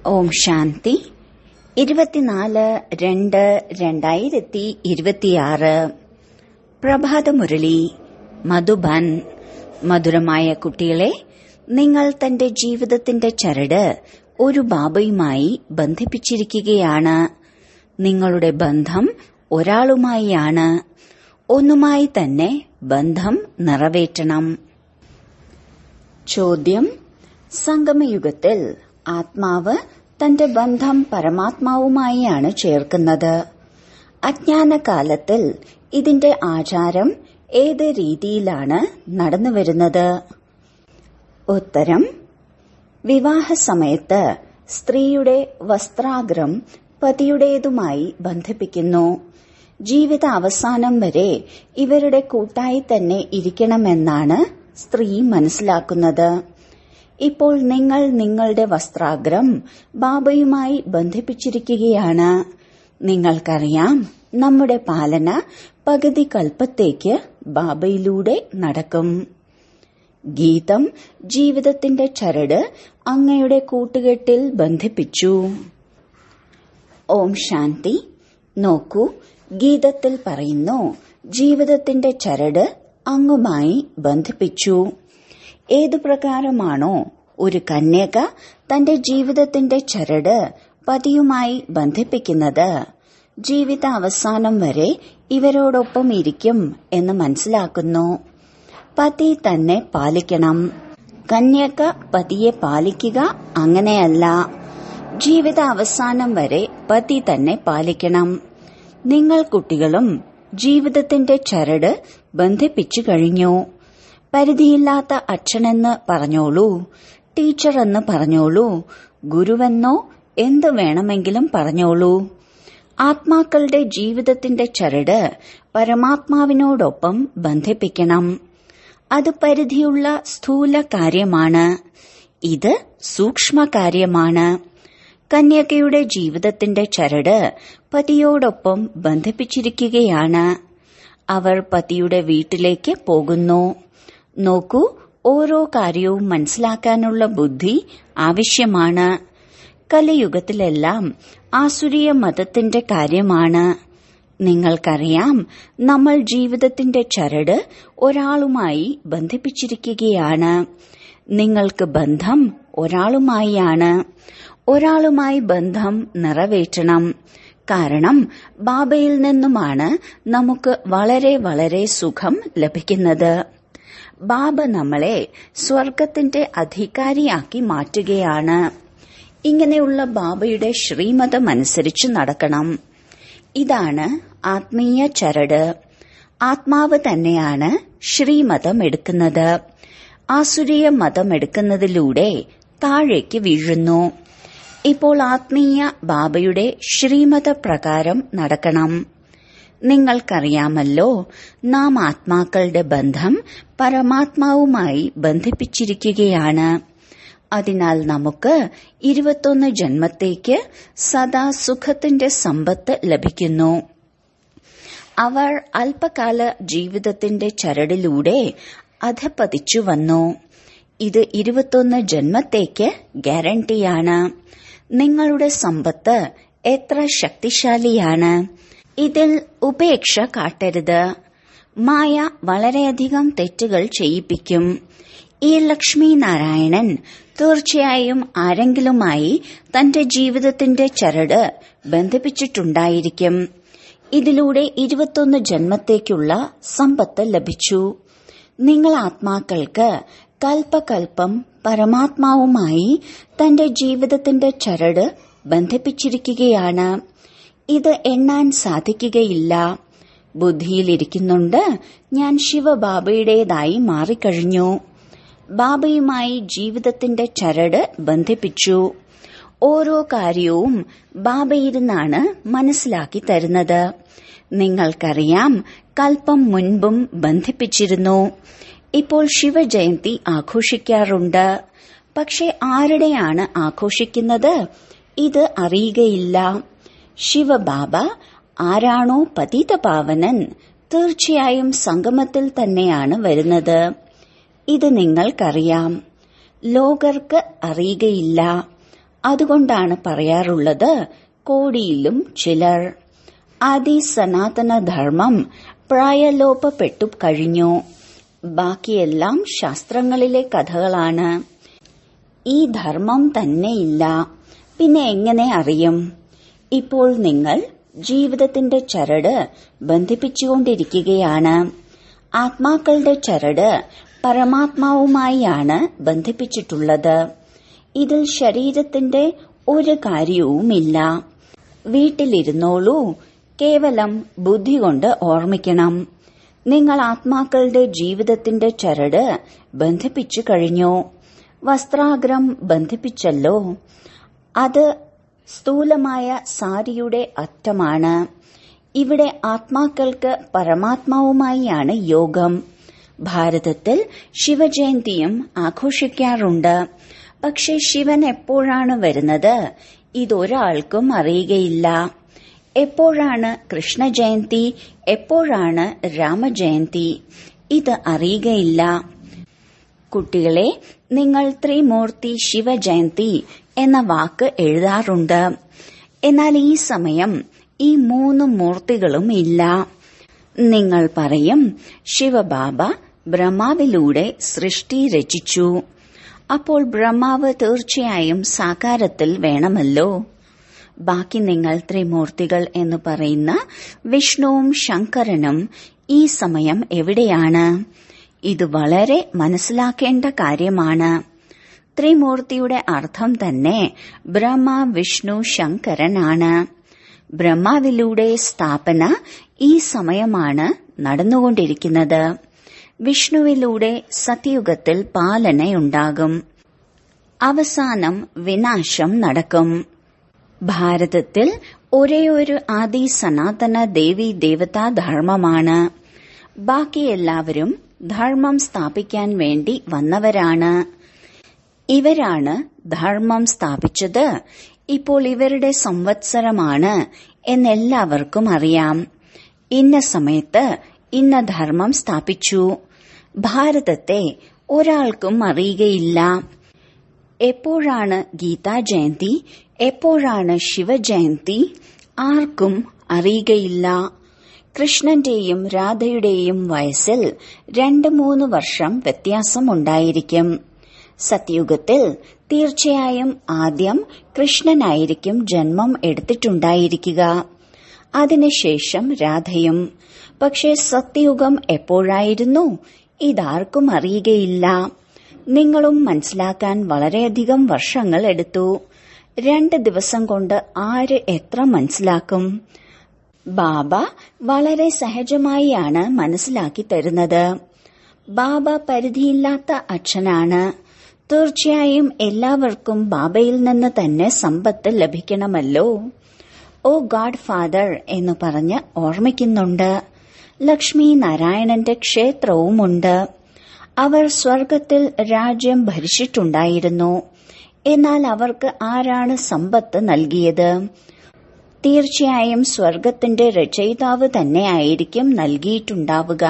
ഓം ശാന്തി ഇരുപത്തിനാല് രണ്ട് രണ്ടായിരത്തി ഇരുപത്തിയാറ് പ്രഭാതമുരളി മധുബൻ മധുരമായ കുട്ടികളെ നിങ്ങൾ തന്റെ ജീവിതത്തിന്റെ ചരട് ഒരു ബാബയുമായി ബന്ധിപ്പിച്ചിരിക്കുകയാണ് നിങ്ങളുടെ ബന്ധം ഒരാളുമായിയാണ് ഒന്നുമായി തന്നെ ബന്ധം നിറവേറ്റണം ചോദ്യം സംഗമയുഗത്തിൽ ആത്മാവ് തന്റെ ബന്ധം പരമാത്മാവുമായാണ് ചേർക്കുന്നത് അജ്ഞാനകാലത്തിൽ ഇതിന്റെ ആചാരം ഏത് രീതിയിലാണ് നടന്നുവരുന്നത് ഉത്തരം വിവാഹ സമയത്ത് സ്ത്രീയുടെ വസ്ത്രാഗ്രം പതിയുടേതുമായി ബന്ധിപ്പിക്കുന്നു ജീവിത അവസാനം വരെ ഇവരുടെ കൂട്ടായി തന്നെ ഇരിക്കണമെന്നാണ് സ്ത്രീ മനസ്സിലാക്കുന്നത് ഇപ്പോൾ നിങ്ങൾ നിങ്ങളുടെ വസ്ത്രാഗ്രം ബാബയുമായി ബന്ധിപ്പിച്ചിരിക്കുകയാണ് നിങ്ങൾക്കറിയാം നമ്മുടെ പാലന പകുതി കൽപ്പത്തേക്ക് ബാബയിലൂടെ നടക്കും ഗീതം ജീവിതത്തിന്റെ ചരട് അങ്ങയുടെ കൂട്ടുകെട്ടിൽ ബന്ധിപ്പിച്ചു ഓം ശാന്തി നോക്കൂ ഗീതത്തിൽ പറയുന്നു ജീവിതത്തിന്റെ ചരട് അങ്ങുമായി ബന്ധിപ്പിച്ചു ഏതു പ്രകാരമാണോ ഒരു കന്യക തന്റെ ജീവിതത്തിന്റെ ചരട് പതിയുമായി ബന്ധിപ്പിക്കുന്നത് ജീവിത അവസാനം വരെ ഇവരോടൊപ്പം ഇരിക്കും എന്ന് മനസ്സിലാക്കുന്നു പതി തന്നെ പാലിക്കണം കന്യക പതിയെ പാലിക്കുക അങ്ങനെയല്ല ജീവിത അവസാനം വരെ പതി തന്നെ പാലിക്കണം നിങ്ങൾ കുട്ടികളും ജീവിതത്തിന്റെ ചരട് ബന്ധിപ്പിച്ചു കഴിഞ്ഞു പരിധിയില്ലാത്ത അച്ഛനെന്ന് പറഞ്ഞോളൂ ടീച്ചർ എന്ന് പറഞ്ഞോളൂ ഗുരുവെന്നോ എന്തു വേണമെങ്കിലും പറഞ്ഞോളൂ ആത്മാക്കളുടെ ജീവിതത്തിന്റെ ചരട് പരമാത്മാവിനോടൊപ്പം ബന്ധിപ്പിക്കണം അത് പരിധിയുള്ള സ്ഥൂല കാര്യമാണ് ഇത് സൂക്ഷ്മ കാര്യമാണ് കന്യകയുടെ ജീവിതത്തിന്റെ ചരട് പതിയോടൊപ്പം ബന്ധിപ്പിച്ചിരിക്കുകയാണ് അവർ പതിയുടെ വീട്ടിലേക്ക് പോകുന്നു നോക്കൂ ഓരോ കാര്യവും മനസ്സിലാക്കാനുള്ള ബുദ്ധി ആവശ്യമാണ് കലിയുഗത്തിലെല്ലാം ആസുരീയ മതത്തിന്റെ കാര്യമാണ് നിങ്ങൾക്കറിയാം നമ്മൾ ജീവിതത്തിന്റെ ചരട് ഒരാളുമായി ബന്ധിപ്പിച്ചിരിക്കുകയാണ് നിങ്ങൾക്ക് ബന്ധം ഒരാളുമായിയാണ് ഒരാളുമായി ബന്ധം നിറവേറ്റണം കാരണം ബാബയിൽ നിന്നുമാണ് നമുക്ക് വളരെ വളരെ സുഖം ലഭിക്കുന്നത് ബാബ നമ്മളെ സ്വർഗത്തിന്റെ അധികാരിയാക്കി മാറ്റുകയാണ് ഇങ്ങനെയുള്ള ബാബയുടെ ശ്രീമതമനുസരിച്ച് നടക്കണം ഇതാണ് ആത്മീയ ചരട് ആത്മാവ് തന്നെയാണ് ശ്രീമതം എടുക്കുന്നത് ആസുരീയ മതം എടുക്കുന്നതിലൂടെ താഴേക്ക് വീഴുന്നു ഇപ്പോൾ ആത്മീയ ബാബയുടെ ശ്രീമത പ്രകാരം നടക്കണം നിങ്ങൾക്കറിയാമല്ലോ നാം ആത്മാക്കളുടെ ബന്ധം പരമാത്മാവുമായി ബന്ധിപ്പിച്ചിരിക്കുകയാണ് അതിനാൽ നമുക്ക് ഇരുപത്തൊന്ന് ജന്മത്തേക്ക് സദാ സുഖത്തിന്റെ സമ്പത്ത് ലഭിക്കുന്നു അവർ അല്പകാല ജീവിതത്തിന്റെ ചരടിലൂടെ അധപ്പതിച്ചു വന്നു ഇത് ഇരുപത്തൊന്ന് ജന്മത്തേക്ക് ഗ്യാരണ്ടിയാണ് നിങ്ങളുടെ സമ്പത്ത് എത്ര ശക്തിശാലിയാണ് ഇതിൽ ഉപേക്ഷ കാട്ടരുത് മായ വളരെയധികം തെറ്റുകൾ ചെയ്യിപ്പിക്കും ഈ ലക്ഷ്മി നാരായണൻ തീർച്ചയായും ആരെങ്കിലുമായി തന്റെ ജീവിതത്തിന്റെ ചരട് ബന്ധിപ്പിച്ചിട്ടുണ്ടായിരിക്കും ഇതിലൂടെ ഇരുപത്തൊന്ന് ജന്മത്തേക്കുള്ള സമ്പത്ത് ലഭിച്ചു നിങ്ങൾ ആത്മാക്കൾക്ക് കൽപ്പകൽപ്പം പരമാത്മാവുമായി തന്റെ ജീവിതത്തിന്റെ ചരട് ബന്ധിപ്പിച്ചിരിക്കുകയാണ് ഇത് എണ്ണാൻ സാധിക്കുകയില്ല ബുദ്ധിയിലിരിക്കുന്നുണ്ട് ഞാൻ ശിവബാബയുടേതായി മാറിക്കഴിഞ്ഞു ബാബയുമായി ജീവിതത്തിന്റെ ചരട് ബന്ധിപ്പിച്ചു ഓരോ കാര്യവും ബാബയിരുന്നാണ് മനസ്സിലാക്കി തരുന്നത് നിങ്ങൾക്കറിയാം കൽപ്പം മുൻപും ബന്ധിപ്പിച്ചിരുന്നു ഇപ്പോൾ ശിവജയന്തി ആഘോഷിക്കാറുണ്ട് പക്ഷെ ആരുടെയാണ് ആഘോഷിക്കുന്നത് ഇത് അറിയുകയില്ല ശിവബാബ ആരാണോ പതിതപാവനൻ തീർച്ചയായും സംഗമത്തിൽ തന്നെയാണ് വരുന്നത് ഇത് നിങ്ങൾക്കറിയാം ലോകർക്ക് അറിയുകയില്ല അതുകൊണ്ടാണ് പറയാറുള്ളത് കോടിയിലും ചിലർ ആദി സനാതന ധർമ്മം പ്രായലോപപ്പെട്ടു കഴിഞ്ഞു ബാക്കിയെല്ലാം ശാസ്ത്രങ്ങളിലെ കഥകളാണ് ഈ ധർമ്മം തന്നെയില്ല പിന്നെ എങ്ങനെ അറിയും ഇപ്പോൾ നിങ്ങൾ ജീവിതത്തിന്റെ ചരട് ബന്ധിപ്പിച്ചുകൊണ്ടിരിക്കുകയാണ് ആത്മാക്കളുടെ ചരട് പരമാത്മാവുമായാണ് ബന്ധിപ്പിച്ചിട്ടുള്ളത് ഇതിൽ ശരീരത്തിന്റെ ഒരു കാര്യവുമില്ല വീട്ടിലിരുന്നോളൂ കേവലം ബുദ്ധി കൊണ്ട് ഓർമ്മിക്കണം നിങ്ങൾ ആത്മാക്കളുടെ ജീവിതത്തിന്റെ ചരട് ബന്ധിപ്പിച്ചു കഴിഞ്ഞു വസ്ത്രാഗ്രം ബന്ധിപ്പിച്ചല്ലോ അത് സ്ഥൂലമായ സാരിയുടെ അറ്റമാണ് ഇവിടെ ആത്മാക്കൾക്ക് പരമാത്മാവുമായാണ് യോഗം ഭാരതത്തിൽ ശിവജയന്തിയും ആഘോഷിക്കാറുണ്ട് പക്ഷെ ശിവൻ എപ്പോഴാണ് വരുന്നത് ഇതൊരാൾക്കും അറിയുകയില്ല എപ്പോഴാണ് കൃഷ്ണജയന്തി എപ്പോഴാണ് രാമജയന്തി ഇത് അറിയുകയില്ല കുട്ടികളെ നിങ്ങൾ ത്രിമൂർത്തി ശിവജയന്തി എന്ന വാക്ക് എഴുതാറുണ്ട് എന്നാൽ ഈ സമയം ഈ മൂന്ന് മൂർത്തികളും ഇല്ല നിങ്ങൾ പറയും ശിവബാബ ബ്രഹ്മാവിലൂടെ സൃഷ്ടി രചിച്ചു അപ്പോൾ ബ്രഹ്മാവ് തീർച്ചയായും സാകാരത്തിൽ വേണമല്ലോ ബാക്കി നിങ്ങൾ ത്രിമൂർത്തികൾ എന്ന് പറയുന്ന വിഷ്ണുവും ശങ്കരനും ഈ സമയം എവിടെയാണ് ഇത് വളരെ മനസ്സിലാക്കേണ്ട കാര്യമാണ് ത്രിമൂർത്തിയുടെ അർത്ഥം തന്നെ ബ്രഹ്മ വിഷ്ണു ശങ്കരനാണ് ബ്രഹ്മാവിലൂടെ സ്ഥാപന ഈ സമയമാണ് നടന്നുകൊണ്ടിരിക്കുന്നത് വിഷ്ണുവിലൂടെ സത്യയുഗത്തിൽ പാലനയുണ്ടാകും അവസാനം വിനാശം നടക്കും ഭാരതത്തിൽ ഒരേയൊരു ആദി സനാതന ദേവി ദേവതാ ധർമ്മമാണ് ബാക്കി എല്ലാവരും ധർമ്മം സ്ഥാപിക്കാൻ വേണ്ടി വന്നവരാണ് ഇവരാണ് ധർമ്മം സ്ഥാപിച്ചത് ഇപ്പോൾ ഇവരുടെ സംവത്സരമാണ് എന്നെല്ലാവർക്കും അറിയാം ഇന്ന സമയത്ത് ഇന്ന ധർമ്മം സ്ഥാപിച്ചു ഭാരതത്തെ ഒരാൾക്കും അറിയുകയില്ല എപ്പോഴാണ് ഗീതാ ജയന്തി എപ്പോഴാണ് ശിവജയന്തി ആർക്കും അറിയുകയില്ല കൃഷ്ണന്റെയും രാധയുടെയും വയസ്സിൽ രണ്ട് മൂന്ന് വർഷം വ്യത്യാസമുണ്ടായിരിക്കും സത്യുഗത്തിൽ തീർച്ചയായും ആദ്യം കൃഷ്ണനായിരിക്കും ജന്മം എടുത്തിട്ടുണ്ടായിരിക്കുക അതിനുശേഷം രാധയും പക്ഷേ സത്യയുഗം എപ്പോഴായിരുന്നു ഇതാർക്കും അറിയുകയില്ല നിങ്ങളും മനസ്സിലാക്കാൻ വളരെയധികം വർഷങ്ങൾ എടുത്തു രണ്ട് ദിവസം കൊണ്ട് ആര് എത്ര മനസ്സിലാക്കും ബാബ വളരെ സഹജമായിയാണ് മനസ്സിലാക്കി തരുന്നത് ബാബ പരിധിയില്ലാത്ത അച്ഛനാണ് തീർച്ചയായും എല്ലാവർക്കും ബാബയിൽ നിന്ന് തന്നെ സമ്പത്ത് ലഭിക്കണമല്ലോ ഓ ഗാഡ് ഫാദർ എന്ന് പറഞ്ഞ് ഓർമ്മിക്കുന്നുണ്ട് ലക്ഷ്മി നാരായണന്റെ ക്ഷേത്രവുമുണ്ട് അവർ സ്വർഗത്തിൽ രാജ്യം ഭരിച്ചിട്ടുണ്ടായിരുന്നു എന്നാൽ അവർക്ക് ആരാണ് സമ്പത്ത് നൽകിയത് തീർച്ചയായും സ്വർഗത്തിന്റെ രചയിതാവ് തന്നെയായിരിക്കും നൽകിയിട്ടുണ്ടാവുക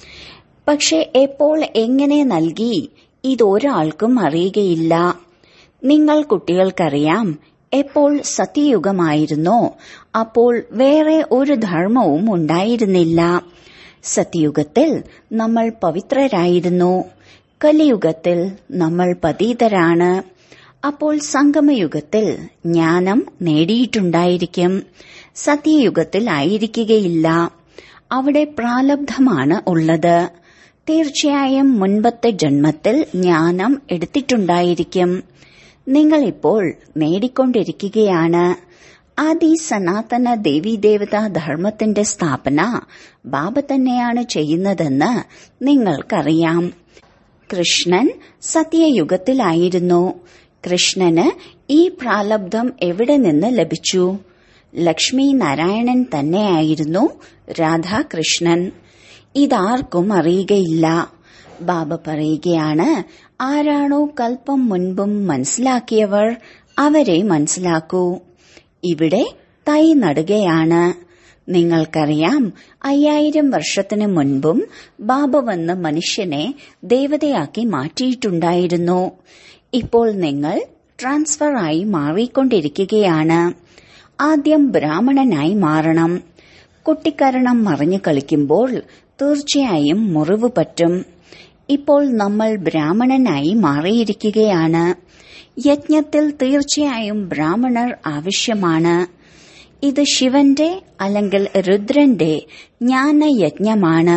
പക്ഷെ എപ്പോൾ എങ്ങനെ നൽകി ഇതൊരാൾക്കും അറിയുകയില്ല നിങ്ങൾ കുട്ടികൾക്കറിയാം എപ്പോൾ സത്യയുഗമായിരുന്നോ അപ്പോൾ വേറെ ഒരു ധർമ്മവും ഉണ്ടായിരുന്നില്ല സത്യയുഗത്തിൽ നമ്മൾ പവിത്രരായിരുന്നു കലിയുഗത്തിൽ നമ്മൾ പതീതരാണ് അപ്പോൾ സംഗമയുഗത്തിൽ ജ്ഞാനം നേടിയിട്ടുണ്ടായിരിക്കും സത്യയുഗത്തിൽ ആയിരിക്കുകയില്ല അവിടെ പ്രാലബ്ധമാണ് ഉള്ളത് തീർച്ചയായും മുൻപത്തെ ജന്മത്തിൽ ജ്ഞാനം എടുത്തിട്ടുണ്ടായിരിക്കും നിങ്ങളിപ്പോൾ നേടിക്കൊണ്ടിരിക്കുകയാണ് ആദി സനാതന ദേവീദേവതാ ധർമ്മത്തിന്റെ സ്ഥാപന ബാബ തന്നെയാണ് ചെയ്യുന്നതെന്ന് നിങ്ങൾക്കറിയാം കൃഷ്ണൻ സത്യയുഗത്തിലായിരുന്നു കൃഷ്ണന് ഈ പ്രാലബ്ധം എവിടെ നിന്ന് ലഭിച്ചു ലക്ഷ്മി നാരായണൻ തന്നെയായിരുന്നു രാധാകൃഷ്ണൻ ഇതാർക്കും അറിയുകയില്ല ബാബ പറയുകയാണ് ആരാണോ കൽപ്പം മുൻപും മനസ്സിലാക്കിയവർ അവരെ മനസ്സിലാക്കൂ ഇവിടെ തൈ നടുകയാണ് നിങ്ങൾക്കറിയാം അയ്യായിരം വർഷത്തിനു മുൻപും ബാബ വന്ന് മനുഷ്യനെ ദേവതയാക്കി മാറ്റിയിട്ടുണ്ടായിരുന്നു ഇപ്പോൾ നിങ്ങൾ ട്രാൻസ്ഫർ ആയി മാറിക്കൊണ്ടിരിക്കുകയാണ് ആദ്യം ബ്രാഹ്മണനായി മാറണം കുട്ടിക്കരണം മറിഞ്ഞു കളിക്കുമ്പോൾ തീർച്ചയായും മുറിവ് പറ്റും ഇപ്പോൾ നമ്മൾ ബ്രാഹ്മണനായി മാറിയിരിക്കുകയാണ് യജ്ഞത്തിൽ തീർച്ചയായും ബ്രാഹ്മണർ ആവശ്യമാണ് ഇത് ശിവന്റെ അല്ലെങ്കിൽ രുദ്രന്റെ ജ്ഞാനയജ്ഞമാണ്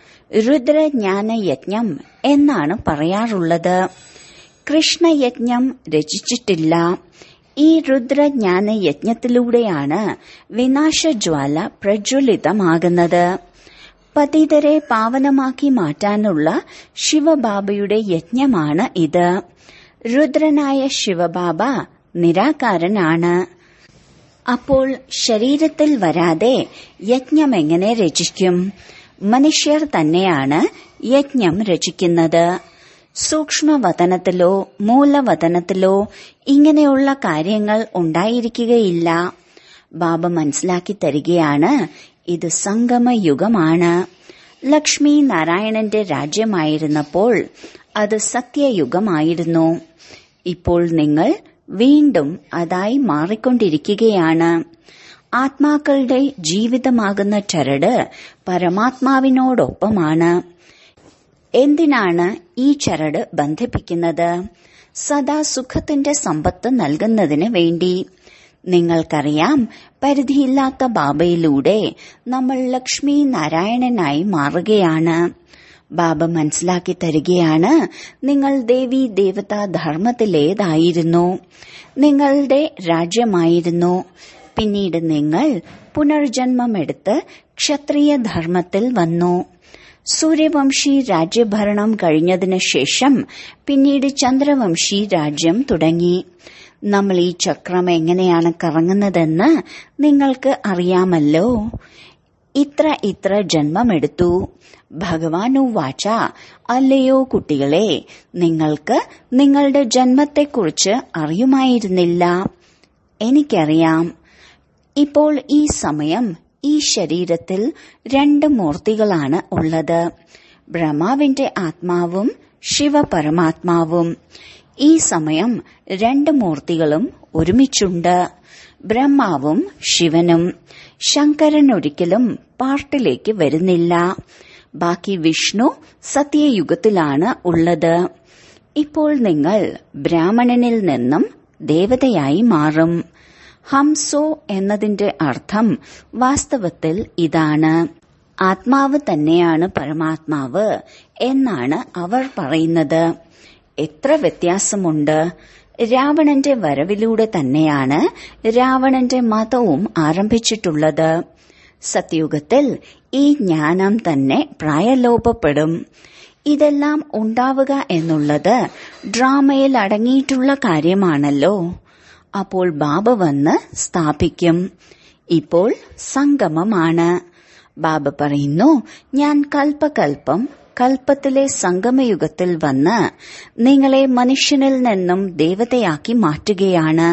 രുദ്രജ്ഞാനയജ്ഞം എന്നാണ് പറയാറുള്ളത് കൃഷ്ണയജ്ഞം രചിച്ചിട്ടില്ല ഈ രുദ്രജ്ഞാന യജ്ഞത്തിലൂടെയാണ് വിനാശജ്വാല പ്രജ്വലിതമാകുന്നത് പതിതരെ പാവനമാക്കി മാറ്റാനുള്ള ശിവബാബയുടെ യജ്ഞമാണ് ഇത് രുദ്രനായ ശിവബാബ നിരാകാരനാണ് അപ്പോൾ ശരീരത്തിൽ വരാതെ യജ്ഞം എങ്ങനെ രചിക്കും മനുഷ്യർ തന്നെയാണ് യജ്ഞം രചിക്കുന്നത് സൂക്ഷ്മവതനത്തിലോ മൂലവതനത്തിലോ ഇങ്ങനെയുള്ള കാര്യങ്ങൾ ഉണ്ടായിരിക്കുകയില്ല ബാബ മനസ്സിലാക്കി തരികയാണ് ഇത് സംഗമയുഗമാണ് ലക്ഷ്മി നാരായണന്റെ രാജ്യമായിരുന്നപ്പോൾ അത് സത്യയുഗമായിരുന്നു ഇപ്പോൾ നിങ്ങൾ വീണ്ടും അതായി മാറിക്കൊണ്ടിരിക്കുകയാണ് ആത്മാക്കളുടെ ജീവിതമാകുന്ന ചരട് പരമാത്മാവിനോടൊപ്പമാണ് എന്തിനാണ് ഈ ചരട് ബന്ധിപ്പിക്കുന്നത് സദാ സുഖത്തിന്റെ സമ്പത്ത് നൽകുന്നതിന് വേണ്ടി നിങ്ങൾക്കറിയാം പരിധിയില്ലാത്ത ബാബയിലൂടെ നമ്മൾ ലക്ഷ്മി നാരായണനായി മാറുകയാണ് ബാബ മനസ്സിലാക്കി തരികയാണ് നിങ്ങൾ ദേവി ദേവതാ ധർമ്മത്തിലേതായിരുന്നു നിങ്ങളുടെ രാജ്യമായിരുന്നു പിന്നീട് നിങ്ങൾ പുനർജന്മമെടുത്ത് ക്ഷത്രിയ ധർമ്മത്തിൽ വന്നു സൂര്യവംശി രാജ്യഭരണം കഴിഞ്ഞതിനു ശേഷം പിന്നീട് ചന്ദ്രവംശി രാജ്യം തുടങ്ങി നമ്മൾ ഈ ചക്രം എങ്ങനെയാണ് കറങ്ങുന്നതെന്ന് നിങ്ങൾക്ക് അറിയാമല്ലോ ഇത്ര ഇത്ര ജന്മമെടുത്തു ഭഗവാനു വാച അല്ലയോ കുട്ടികളെ നിങ്ങൾക്ക് നിങ്ങളുടെ ജന്മത്തെക്കുറിച്ച് അറിയുമായിരുന്നില്ല എനിക്കറിയാം ഇപ്പോൾ ഈ സമയം ഈ ശരീരത്തിൽ രണ്ട് മൂർത്തികളാണ് ഉള്ളത് ബ്രഹ്മാവിന്റെ ആത്മാവും ശിവപരമാത്മാവും ഈ സമയം രണ്ട് മൂർത്തികളും ഒരുമിച്ചുണ്ട് ബ്രഹ്മാവും ശിവനും ശങ്കരൻ ഒരിക്കലും പാർട്ടിലേക്ക് വരുന്നില്ല ബാക്കി വിഷ്ണു സത്യയുഗത്തിലാണ് ഉള്ളത് ഇപ്പോൾ നിങ്ങൾ ബ്രാഹ്മണനിൽ നിന്നും ദേവതയായി മാറും ഹംസോ എന്നതിന്റെ അർത്ഥം വാസ്തവത്തിൽ ഇതാണ് ആത്മാവ് തന്നെയാണ് പരമാത്മാവ് എന്നാണ് അവർ പറയുന്നത് എത്ര വ്യത്യാസമുണ്ട് രാവണന്റെ വരവിലൂടെ തന്നെയാണ് രാവണന്റെ മതവും ആരംഭിച്ചിട്ടുള്ളത് സത്യുഗത്തിൽ ഈ ജ്ഞാനം തന്നെ പ്രായലോപപ്പെടും ഇതെല്ലാം ഉണ്ടാവുക എന്നുള്ളത് ഡ്രാമയിൽ അടങ്ങിയിട്ടുള്ള കാര്യമാണല്ലോ അപ്പോൾ ബാബ വന്ന് സ്ഥാപിക്കും ഇപ്പോൾ സംഗമമാണ് ബാബ പറയുന്നു ഞാൻ കൽപ്പകൽപ്പം കൽപ്പത്തിലെ സംഗമയുഗത്തിൽ വന്ന് നിങ്ങളെ മനുഷ്യനിൽ നിന്നും ദേവതയാക്കി മാറ്റുകയാണ്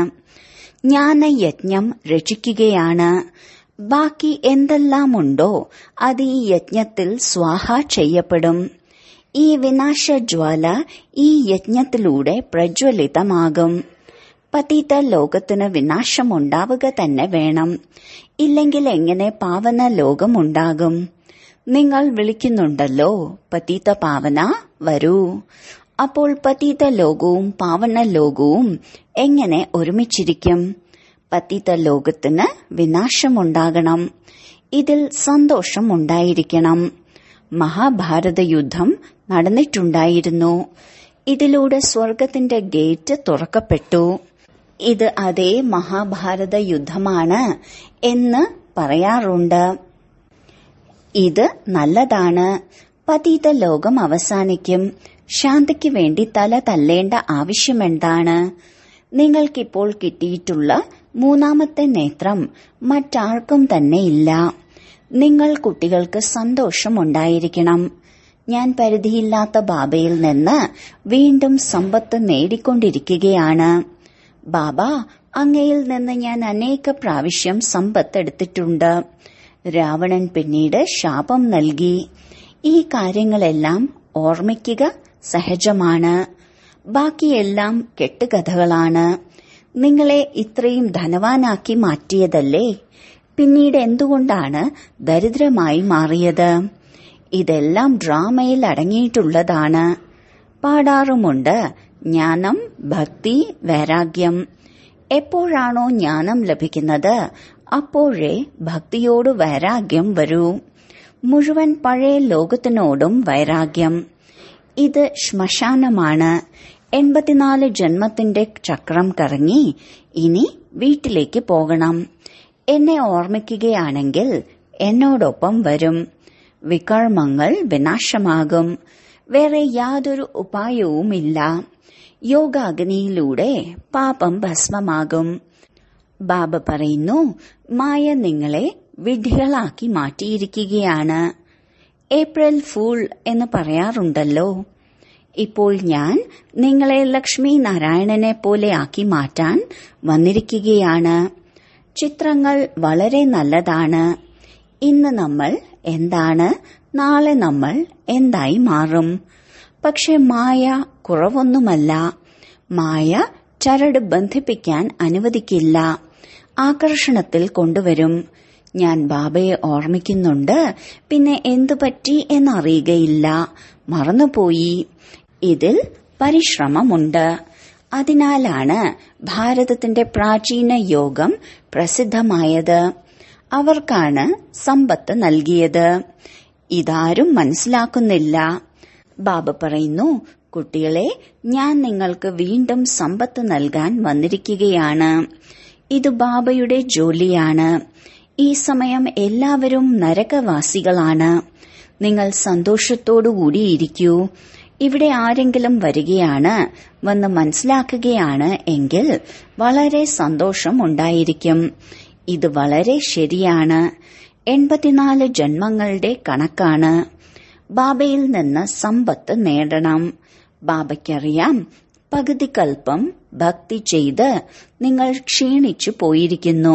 ജ്ഞാനയജ്ഞം രചിക്കുകയാണ് ബാക്കി എന്തെല്ലാമുണ്ടോ അത് ഈ യജ്ഞത്തിൽ സ്വാഹ ചെയ്യപ്പെടും ഈ വിനാശജ്വാല ഈ യജ്ഞത്തിലൂടെ പ്രജ്വലിതമാകും പതീത ലോകത്തിന് വിനാശമുണ്ടാവുക തന്നെ വേണം ഇല്ലെങ്കിൽ എങ്ങനെ പാവന ലോകമുണ്ടാകും നിങ്ങൾ വിളിക്കുന്നുണ്ടല്ലോ പതീത പാവന വരൂ അപ്പോൾ പതീത ലോകവും പാവന ലോകവും എങ്ങനെ ഒരുമിച്ചിരിക്കും പതീത ലോകത്തിന് വിനാശമുണ്ടാകണം ഇതിൽ സന്തോഷം ഉണ്ടായിരിക്കണം മഹാഭാരത യുദ്ധം നടന്നിട്ടുണ്ടായിരുന്നു ഇതിലൂടെ സ്വർഗത്തിന്റെ ഗേറ്റ് തുറക്കപ്പെട്ടു ഇത് അതേ മഹാഭാരത യുദ്ധമാണ് എന്ന് പറയാറുണ്ട് ഇത് നല്ലതാണ് പതീത ലോകം അവസാനിക്കും ശാന്തിക്ക് വേണ്ടി തല തല്ലേണ്ട ആവശ്യമെന്താണ് നിങ്ങൾക്കിപ്പോൾ കിട്ടിയിട്ടുള്ള മൂന്നാമത്തെ നേത്രം മറ്റാർക്കും തന്നെ ഇല്ല നിങ്ങൾ കുട്ടികൾക്ക് സന്തോഷമുണ്ടായിരിക്കണം ഞാൻ പരിധിയില്ലാത്ത ബാബയിൽ നിന്ന് വീണ്ടും സമ്പത്ത് നേടിക്കൊണ്ടിരിക്കുകയാണ് ബാബ അങ്ങയിൽ നിന്ന് ഞാൻ അനേക പ്രാവശ്യം സമ്പത്ത് എടുത്തിട്ടുണ്ട് രാവണൻ പിന്നീട് ശാപം നൽകി ഈ കാര്യങ്ങളെല്ലാം ഓർമ്മിക്കുക സഹജമാണ് ബാക്കിയെല്ലാം കെട്ടുകഥകളാണ് നിങ്ങളെ ഇത്രയും ധനവാനാക്കി മാറ്റിയതല്ലേ പിന്നീട് എന്തുകൊണ്ടാണ് ദരിദ്രമായി മാറിയത് ഇതെല്ലാം ഡ്രാമയിൽ അടങ്ങിയിട്ടുള്ളതാണ് പാടാറുമുണ്ട് ജ്ഞാനം ഭക്തി വൈരാഗ്യം എപ്പോഴാണോ ജ്ഞാനം ലഭിക്കുന്നത് അപ്പോഴേ ഭക്തിയോട് വൈരാഗ്യം വരൂ മുഴുവൻ പഴയ ലോകത്തിനോടും വൈരാഗ്യം ഇത് ശ്മശാനമാണ് എൺപത്തിനാല് ജന്മത്തിന്റെ ചക്രം കറങ്ങി ഇനി വീട്ടിലേക്ക് പോകണം എന്നെ ഓർമ്മിക്കുകയാണെങ്കിൽ എന്നോടൊപ്പം വരും വികർമ്മങ്ങൾ വിനാശമാകും വേറെ യാതൊരു ഉപായവുമില്ല യോഗാഗ്നിയിലൂടെ പാപം ഭസ്മമാകും ബാബ പറയുന്നു മായ നിങ്ങളെ വിഡ്ഢികളാക്കി മാറ്റിയിരിക്കുകയാണ് ഏപ്രിൽ ഫൂൾ എന്ന് പറയാറുണ്ടല്ലോ ഇപ്പോൾ ഞാൻ നിങ്ങളെ ലക്ഷ്മി നാരായണനെ പോലെ ആക്കി മാറ്റാൻ വന്നിരിക്കുകയാണ് ചിത്രങ്ങൾ വളരെ നല്ലതാണ് ഇന്ന് നമ്മൾ എന്താണ് നാളെ നമ്മൾ എന്തായി മാറും പക്ഷെ മായ കുറവൊന്നുമല്ല മായ ചരട് ബന്ധിപ്പിക്കാൻ അനുവദിക്കില്ല ആകർഷണത്തിൽ കൊണ്ടുവരും ഞാൻ ബാബയെ ഓർമ്മിക്കുന്നുണ്ട് പിന്നെ എന്തു പറ്റി എന്നറിയുകയില്ല മറന്നുപോയി ഇതിൽ പരിശ്രമമുണ്ട് അതിനാലാണ് ഭാരതത്തിന്റെ പ്രാചീന യോഗം പ്രസിദ്ധമായത് അവർക്കാണ് സമ്പത്ത് നൽകിയത് ഇതാരും മനസ്സിലാക്കുന്നില്ല ബാബ പറയുന്നു കുട്ടികളെ ഞാൻ നിങ്ങൾക്ക് വീണ്ടും സമ്പത്ത് നൽകാൻ വന്നിരിക്കുകയാണ് ഇത് ബാബയുടെ ജോലിയാണ് ഈ സമയം എല്ലാവരും നരകവാസികളാണ് നിങ്ങൾ സന്തോഷത്തോടുകൂടി ഇരിക്കൂ ഇവിടെ ആരെങ്കിലും വരികയാണ് വന്ന് മനസ്സിലാക്കുകയാണ് എങ്കിൽ വളരെ സന്തോഷം ഉണ്ടായിരിക്കും ഇത് വളരെ ശരിയാണ് എൺപത്തിനാല് ജന്മങ്ങളുടെ കണക്കാണ് ബാബയിൽ നിന്ന് സമ്പത്ത് നേടണം ബാബയ്ക്കറിയാം പകുതി കൽപ്പം ഭക്തി ചെയ്ത് നിങ്ങൾ ക്ഷീണിച്ചു പോയിരിക്കുന്നു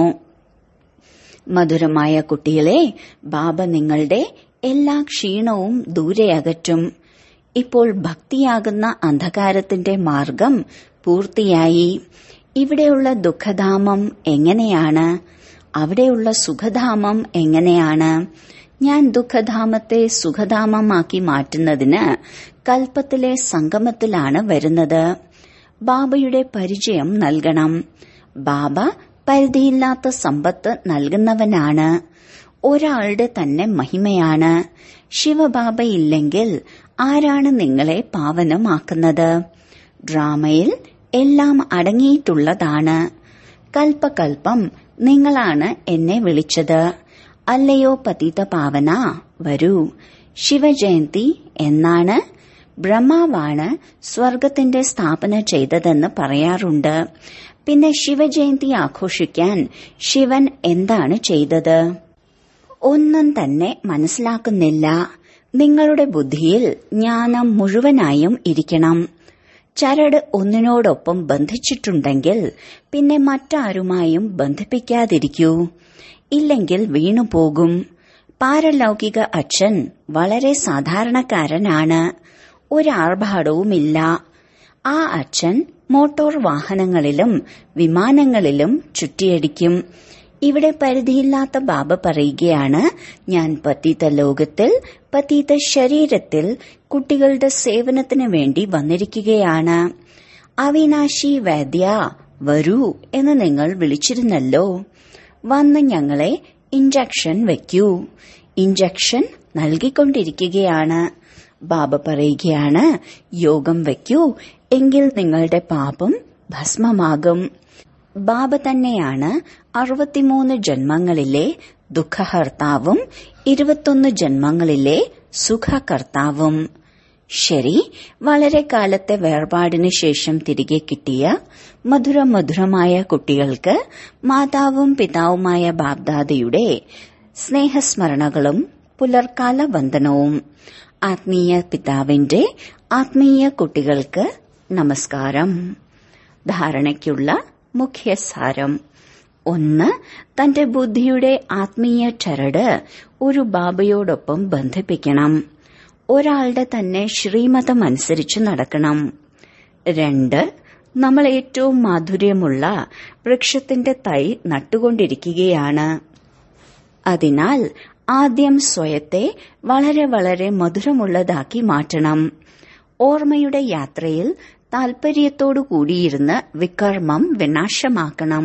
മധുരമായ കുട്ടികളെ ബാബ നിങ്ങളുടെ എല്ലാ ക്ഷീണവും ദൂരെ അകറ്റും ഇപ്പോൾ ഭക്തിയാകുന്ന അന്ധകാരത്തിന്റെ മാർഗം പൂർത്തിയായി ഇവിടെയുള്ള ദുഃഖധാമം എങ്ങനെയാണ് അവിടെയുള്ള സുഖധാമം എങ്ങനെയാണ് ഞാൻ ദുഃഖധാമത്തെ സുഖധാമമാക്കി മാറ്റുന്നതിന് കൽപ്പത്തിലെ സംഗമത്തിലാണ് വരുന്നത് ബാബയുടെ പരിചയം നൽകണം ബാബ പരിധിയില്ലാത്ത സമ്പത്ത് നൽകുന്നവനാണ് ഒരാളുടെ തന്നെ മഹിമയാണ് ശിവബാബ ഇല്ലെങ്കിൽ ആരാണ് നിങ്ങളെ പാവനമാക്കുന്നത് ഡ്രാമയിൽ എല്ലാം അടങ്ങിയിട്ടുള്ളതാണ് കൽപ്പകൽപ്പം നിങ്ങളാണ് എന്നെ വിളിച്ചത് അല്ലയോ പതിത പാവന വരൂ ശിവജയന്തി എന്നാണ് ബ്രഹ്മാവാണ് സ്വർഗത്തിന്റെ സ്ഥാപന ചെയ്തതെന്ന് പറയാറുണ്ട് പിന്നെ ശിവജയന്തി ആഘോഷിക്കാൻ ശിവൻ എന്താണ് ചെയ്തത് ഒന്നും തന്നെ മനസ്സിലാക്കുന്നില്ല നിങ്ങളുടെ ബുദ്ധിയിൽ ജ്ഞാനം മുഴുവനായും ഇരിക്കണം ചരട് ഒന്നിനോടൊപ്പം ബന്ധിച്ചിട്ടുണ്ടെങ്കിൽ പിന്നെ മറ്റാരുമായും ബന്ധിപ്പിക്കാതിരിക്കൂ ഇല്ലെങ്കിൽ വീണുപോകും പാരലൗകിക അച്ഛൻ വളരെ സാധാരണക്കാരനാണ് ഒരാർഭാടവുമില്ല ആ അച്ഛൻ മോട്ടോർ വാഹനങ്ങളിലും വിമാനങ്ങളിലും ചുറ്റിയടിക്കും ഇവിടെ പരിധിയില്ലാത്ത ബാബ പറയുകയാണ് ഞാൻ പതീത ലോകത്തിൽ പതീത ശരീരത്തിൽ കുട്ടികളുടെ സേവനത്തിന് വേണ്ടി വന്നിരിക്കുകയാണ് അവിനാശി വൈദ്യ വരൂ എന്ന് നിങ്ങൾ വിളിച്ചിരുന്നല്ലോ വന്ന് ഞങ്ങളെ ഇഞ്ചക്ഷൻ വെക്കൂ ഇഞ്ചക്ഷൻ നൽകിക്കൊണ്ടിരിക്കുകയാണ് ബാബ പറയുകയാണ് യോഗം വയ്ക്കൂ എങ്കിൽ നിങ്ങളുടെ പാപം ഭസ്മമാകും ബാബ തന്നെയാണ് അറുപത്തിമൂന്ന് ജന്മങ്ങളിലെ ദുഃഖഹർത്താവും ഇരുപത്തൊന്ന് ജന്മങ്ങളിലെ സുഖകർത്താവും ശരി വളരെ കാലത്തെ വേർപാടിന് ശേഷം തിരികെ കിട്ടിയ മധുര മധുരമായ കുട്ടികൾക്ക് മാതാവും പിതാവുമായ ബാബ്ദാദയുടെ സ്നേഹസ്മരണകളും പുലർക്കാല വന്ദനവും ആത്മീയ പിതാവിന്റെ ആത്മീയ കുട്ടികൾക്ക് നമസ്കാരം ധാരണയ്ക്കുള്ള മുഖ്യസാരം ഒന്ന് തന്റെ ബുദ്ധിയുടെ ആത്മീയ ചരട് ഒരു ബാബയോടൊപ്പം ബന്ധിപ്പിക്കണം ഒരാളുടെ തന്നെ ശ്രീമതം അനുസരിച്ച് നടക്കണം രണ്ട് നമ്മൾ ഏറ്റവും മാധുര്യമുള്ള വൃക്ഷത്തിന്റെ തൈ നട്ടുകൊണ്ടിരിക്കുകയാണ് അതിനാൽ ആദ്യം സ്വയത്തെ വളരെ വളരെ മധുരമുള്ളതാക്കി മാറ്റണം ഓർമ്മയുടെ യാത്രയിൽ താൽപര്യത്തോടു കൂടിയിരുന്ന് വികർമ്മം വിനാശമാക്കണം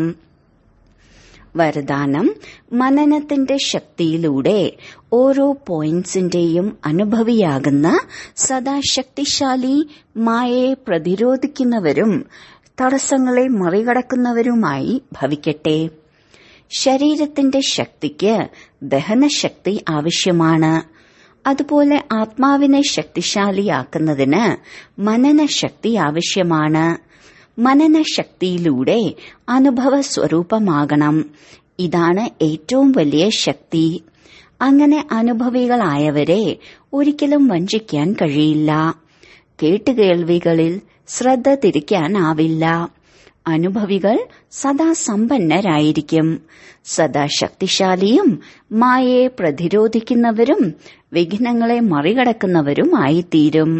വരദാനം മനനത്തിന്റെ ശക്തിയിലൂടെ ഓരോ പോയിന്റ്സിന്റെയും അനുഭവിയാകുന്ന സദാ ശക്തിശാലി മായയെ പ്രതിരോധിക്കുന്നവരും തടസ്സങ്ങളെ മറികടക്കുന്നവരുമായി ഭവിക്കട്ടെ ശരീരത്തിന്റെ ശക്തിക്ക് ദഹനശക്തി ആവശ്യമാണ് അതുപോലെ ആത്മാവിനെ ശക്തിശാലിയാക്കുന്നതിന് മനനശക്തി ആവശ്യമാണ് മനനശക്തിയിലൂടെ അനുഭവ സ്വരൂപമാകണം ഇതാണ് ഏറ്റവും വലിയ ശക്തി അങ്ങനെ അനുഭവികളായവരെ ഒരിക്കലും വഞ്ചിക്കാൻ കഴിയില്ല കേട്ടുകേൾവികളിൽ ശ്രദ്ധ തിരിക്കാനാവില്ല അനുഭവികൾ സദാ സമ്പന്നരായിരിക്കും സദാ ശക്തിശാലിയും മായയെ പ്രതിരോധിക്കുന്നവരും വിഘ്നങ്ങളെ മറികടക്കുന്നവരുമായിത്തീരും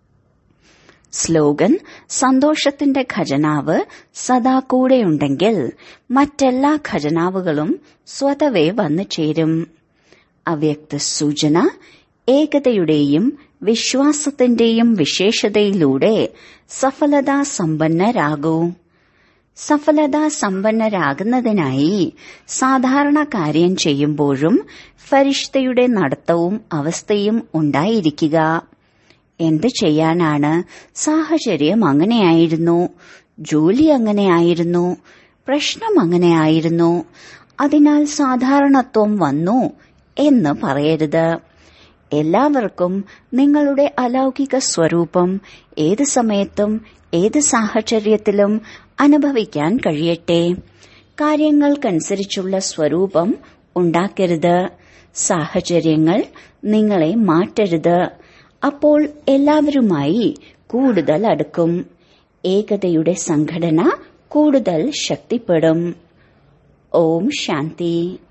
സ്ലോഗൻ സന്തോഷത്തിന്റെ ഖജനാവ് സദാ കൂടെയുണ്ടെങ്കിൽ മറ്റെല്ലാ ഖജനാവുകളും സ്വതവേ വന്നു ചേരും അവ്യക്ത സൂചന ഏകതയുടെയും വിശ്വാസത്തിന്റെയും വിശേഷതയിലൂടെ സഫലതാ സമ്പന്നരാകൂ സഫലതാ സമ്പന്നരാകുന്നതിനായി സാധാരണ കാര്യം ചെയ്യുമ്പോഴും ഫരിഷ്തയുടെ നടത്തവും അവസ്ഥയും ഉണ്ടായിരിക്കുക എന്ത് ചെയ്യാനാണ് സാഹചര്യം അങ്ങനെയായിരുന്നു ജോലി അങ്ങനെയായിരുന്നു പ്രശ്നം അങ്ങനെയായിരുന്നു അതിനാൽ സാധാരണത്വം വന്നു എന്ന് പറയരുത് എല്ലാവർക്കും നിങ്ങളുടെ അലൗകിക സ്വരൂപം ഏത് സമയത്തും ഏത് സാഹചര്യത്തിലും അനുഭവിക്കാൻ കഴിയട്ടെ കാര്യങ്ങൾക്കനുസരിച്ചുള്ള സ്വരൂപം ഉണ്ടാക്കരുത് സാഹചര്യങ്ങൾ നിങ്ങളെ മാറ്റരുത് അപ്പോൾ എല്ലാവരുമായി കൂടുതൽ അടുക്കും ഏകതയുടെ സംഘടന കൂടുതൽ ശക്തിപ്പെടും ഓം ശാന്തി